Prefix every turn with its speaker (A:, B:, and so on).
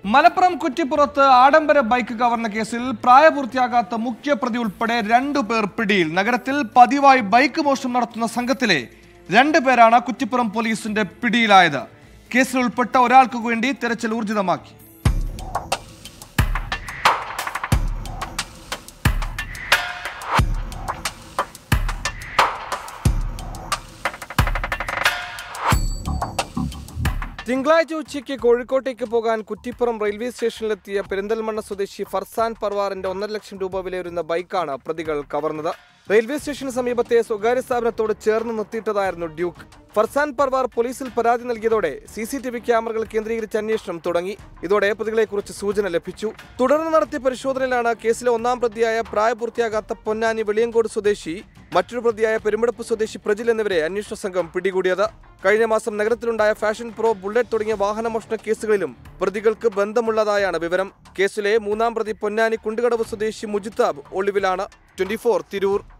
A: മലപ്പുറം കുറ്റിപ്പുറത്ത് ആഡംബര ബൈക്ക് കവർന്ന കേസിൽ പ്രായപൂർത്തിയാകാത്ത മുഖ്യപ്രതി ഉൾപ്പെടെ രണ്ടു പേർ പിടിയിൽ നഗരത്തിൽ പതിവായി ബൈക്ക് മോഷണം നടത്തുന്ന സംഘത്തിലെ രണ്ടു പേരാണ് കുറ്റിപ്പുറം പോലീസിന്റെ പിടിയിലായത് കേസിൽ ഉൾപ്പെട്ട ഒരാൾക്ക് വേണ്ടി തെരച്ചിൽ ഊർജിതമാക്കി
B: തിങ്കളാഴ്ച ഉച്ചയ്ക്ക് കോഴിക്കോട്ടേക്ക് പോകാൻ കുറ്റിപ്പുറം റെയിൽവേ സ്റ്റേഷനിലെത്തിയ പെരിന്തൽമണ്ണ സ്വദേശി ഫർസാൻ പർവാറിന്റെ ഒന്നര ലക്ഷം രൂപ വിലയിരുന്ന ബൈക്കാണ് പ്രതികൾ കവർന്നത് റെയിൽവേ സ്റ്റേഷന് സമീപത്തെ സ്വകാര്യ സ്ഥാപനത്തോട് ചേർന്ന് നിർത്തിയിട്ടതായിരുന്നു ഡ്യൂക്ക് ഫർസാൻ പർവാർ പോലീസിൽ പരാതി നൽകിയതോടെ സി സി ടി വി ക്യാമറകൾ കേന്ദ്രീകരിച്ച് അന്വേഷണം തുടങ്ങി ഇതോടെ പ്രതികളെക്കുറിച്ച് സൂചന ലഭിച്ചു തുടർന്ന് നടത്തിയ പരിശോധനയിലാണ് കേസിലെ ഒന്നാം പ്രതിയായ പ്രായപൂർത്തിയാകാത്ത പൊന്നാനി വെളിയങ്കോട് സ്വദേശി മറ്റൊരു പ്രതിയായ പെരുമ്പടപ്പ് സ്വദേശി പ്രജിൽ എന്നിവരെ അന്വേഷണ സംഘം പിടികൂടിയത് കഴിഞ്ഞ മാസം നഗരത്തിലുണ്ടായ ഫാഷൻ പ്രോ ബുള്ളറ്റ് തുടങ്ങിയ വാഹനമോഷണ കേസുകളിലും പ്രതികൾക്ക് ബന്ധമുള്ളതായാണ് വിവരം കേസിലെ മൂന്നാം പ്രതി പൊന്നാനി കുണ്ടുകടവ് സ്വദേശി മുജിത്താബ് ഒളിവിലാണ് ട്വന്റി തിരൂർ